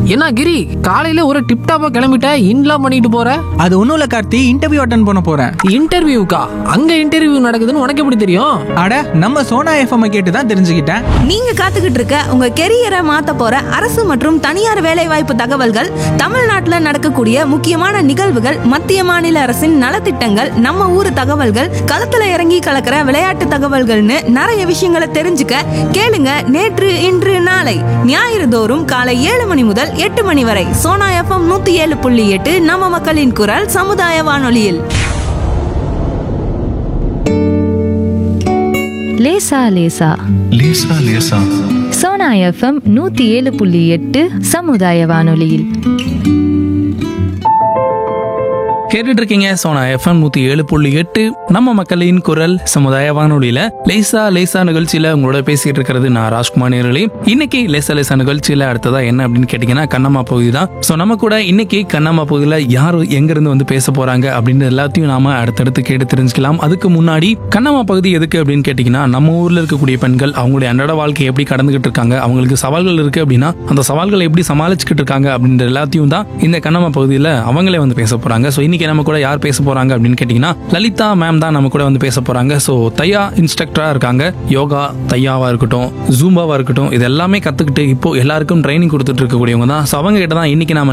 என்ன கிரி காலையில ஒரு டிப் டாப்பா கிளம்பிட்ட இன்லாம் பண்ணிட்டு போற அது ஒன்றும் இல்லை கார்த்தி இன்டர்வியூ அட்டன் பண்ண போகிறேன் இன்டர்வியூக்கா அங்க இன்டர்வியூ நடக்குதுன்னு உனக்கு எப்படி தெரியும் அட நம்ம சோனா எஃப்எம் கேட்டு தான் தெரிஞ்சுக்கிட்டேன் நீங்க காத்துக்கிட்டு இருக்க உங்க கெரியரை மாத்த போற அரசு மற்றும் தனியார் வேலைவாய்ப்பு தகவல்கள் தமிழ்நாட்டுல நடக்கக்கூடிய முக்கியமான நிகழ்வுகள் மத்திய மாநில அரசின் நலத்திட்டங்கள் நம்ம ஊர் தகவல்கள் களத்துல இறங்கி கலக்கிற விளையாட்டு தகவல்கள்னு நிறைய விஷயங்களை தெரிஞ்சுக்க கேளுங்க நேற்று இன்று நாளை ஞாயிறு தோறும் காலை ஏழு மணி முதல் எட்டு மணி வரை சோனா எஃப்எம் நூத்தி ஏழு புள்ளி எட்டு நம்ம மக்களின் குரல் சமுதாய வானொலியில் லேசா லேசா லேசா லேசா சோனா எஃப்எம் நூத்தி ஏழு புள்ளி எட்டு சமுதாய வானொலியில் கேட்டுட்டு இருக்கீங்க சோனா எஃப்எம் நூத்தி ஏழு புள்ளி எட்டு நம்ம மக்களின் குரல் சமுதாய வானொலியில லேசா லேசா நிகழ்ச்சியில உங்களோட பேசிட்டு இருக்கிறது நான் ராஜ்குமார் நேரலி இன்னைக்கு லேசா லேசா நிகழ்ச்சியில அடுத்ததா என்ன அப்படின்னு கேட்டீங்கன்னா கண்ணம்மா பகுதி தான் ஸோ நம்ம கூட இன்னைக்கு கண்ணம்மா பகுதியில யார் எங்க இருந்து வந்து பேச போறாங்க அப்படின்னு எல்லாத்தையும் நாம அடுத்தடுத்து கேட்டு தெரிஞ்சுக்கலாம் அதுக்கு முன்னாடி கண்ணம்மா பகுதி எதுக்கு அப்படின்னு கேட்டீங்கன்னா நம்ம ஊர்ல இருக்கக்கூடிய பெண்கள் அவங்களுடைய அன்றாட வாழ்க்கையை எப்படி கடந்துகிட்டு இருக்காங்க அவங்களுக்கு சவால்கள் இருக்கு அப்படின்னா அந்த சவால்களை எப்படி சமாளிச்சுக்கிட்டு இருக்காங்க அப்படின்ற எல்லாத்தையும் தான் இந்த கண்ணம்மா பகுதியில் அவங்களே வந்து பேச போறாங்க ஸோ இன்னைக்கு நம்ம கூட யார் பேச போறாங்க அப்படின்னு கேட்டீங்கன்னா லலிதா மேம் தான் நம்ம கூட வந்து பேச போறாங்க ஸோ தையா இன்ஸ்ட்ரக்டரா இருக்காங்க யோகா தையாவா இருக்கட்டும் ஜூம்பாவா இருக்கட்டும் இது எல்லாமே கத்துக்கிட்டு இப்போ எல்லாருக்கும் ட்ரைனிங் கொடுத்துட்டு இருக்கக்கூடியவங்க தான் ஸோ அவங்க கிட்ட தான் இன்னைக்கு நாம